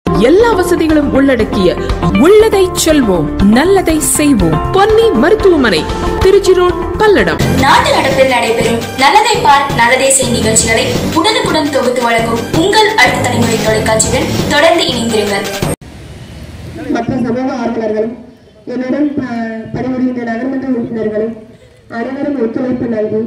எல்லா வசதிகளும் உள்ளடக்கிய உள்ளதை செல்வோம் நல்லதை செய்வோம் பொன்னி மருத்துவமனை திருச்சி ரோட் பல்லடம் நாட்டு நடப்பில் நடைபெறும் நல்லதை பார் நல்லதே செய் நிகழ்ச்சிகளை உடனுக்குடன் தொகுத்து வழங்கும் உங்கள் அடுத்த தலைமுறை தொலைக்காட்சியுடன் தொடர்ந்து இணைந்திருங்கள் மற்ற சமூக ஆர்வலர்களும் என்னுடன் ப- பணிபுரிகின்ற நகர்மன்ற உறுப்பினர்களும் அனைவரும் ஒத்துழைப்பு நல்கி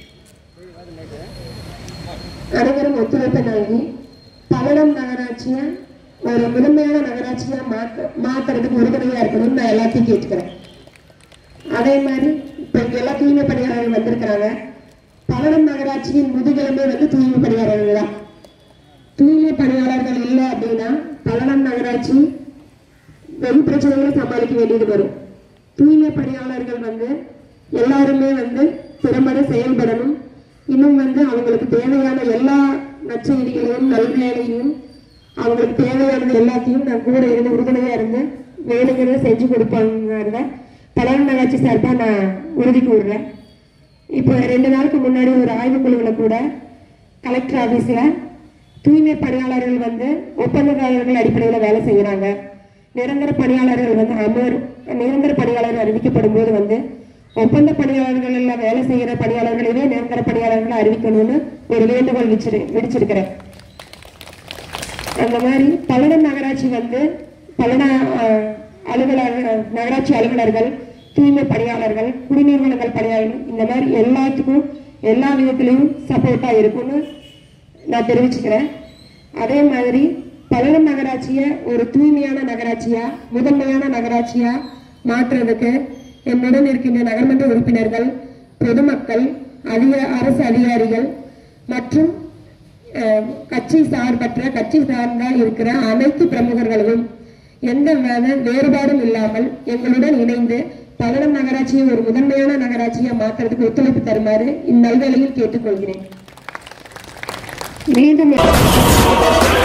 அனைவரும் ஒத்துழைப்பு நல்கி பல்லடம் நகராட்சியை ஒரு முதன்மையான நகராட்சியா மாத்த மாத்துறதுக்கு உறுதுணையா இருக்கணும்னு நான் எல்லாத்தையும் கேட்டுக்கிறேன் அதே மாதிரி இப்ப இங்க எல்லா தூய்மை பணியாளர்கள் வந்திருக்கிறாங்க பல்லடம் நகராட்சியின் முதுகெலும்பே வந்து தூய்மை பணியாளர்கள் தான் தூய்மை பணியாளர்கள் இல்லை அப்படின்னா பல்லடம் நகராட்சி வெளி பிரச்சனைகளை சமாளிக்க வேண்டியது வரும் தூய்மை பணியாளர்கள் வந்து எல்லாருமே வந்து திறம்பட செயல்படணும் இன்னும் வந்து அவங்களுக்கு தேவையான எல்லா நற்செய்திகளையும் நல்வேலையும் அவங்களுக்கு தேவையானது எல்லாத்தையும் நான் கூட இருந்து உறுதுணையா இருந்து வேணுங்கிறத செஞ்சு கொடுப்பாங்கிறத பல்லடம் நகராட்சி சார்பாக நான் உறுதி கூறுறேன் இப்போ ரெண்டு நாளுக்கு முன்னாடி ஒரு ஆய்வுக்குழுவில் கூட கலெக்டர் ஆஃபீஸில் தூய்மை பணியாளர்கள் வந்து ஒப்பந்ததாரர்கள் அடிப்படையில் வேலை செய்கிறாங்க நிரந்தர பணியாளர்கள் வந்து அமர் நிரந்தர பணியாளர்கள் அறிவிக்கப்படும் போது வந்து ஒப்பந்த பணியாளர்கள் எல்லாம் வேலை செய்கிற பணியாளர்களையே நிரந்தர பணியாளர்களை அறிவிக்கணும்னு ஒரு வேண்டுகோள் விச்சிரு விடுச்சிருக்கிறேன் அந்த மாதிரி பல்லடம் நகராட்சி வந்து பல்லட அஹ், அலுவலர் நகராட்சி அலுவலர்கள் தூய்மை பணியாளர்கள் குடிநீர் வழங்கல் பணியாளர்கள் இந்த மாதிரி எல்லாத்துக்கும் எல்லா விதத்திலையும் சப்போர்ட்டா இருக்கும்னு நான் தெரிவிச்சுக்கிறேன் அதே மாதிரி பல்லடம் நகராட்சியை ஒரு தூய்மையான நகராட்சியா முதன்மையான நகராட்சியா மாற்றுறதுக்கு என்னுடன் இருக்கின்ற நகர்மன்ற உறுப்பினர்கள் பொதுமக்கள் அதிக அரசு அதிகாரிகள் மற்றும் அஹ், கட்சி சார்பற்ற கட்சி சார்ந்த இருக்கிற அனைத்து பிரமுகர்களும் எந்த வித வேறுபாடும் இல்லாமல் எங்களுடன் இணைந்து பல்லடம் நகராட்சியை ஒரு முதன்மையான நகராட்சியை மாற்றுறதுக்கு ஒத்துழைப்பு தருமாறு இந்நல்வேளையில் கேட்டுக்கொள்கிறேன் மீண்டும்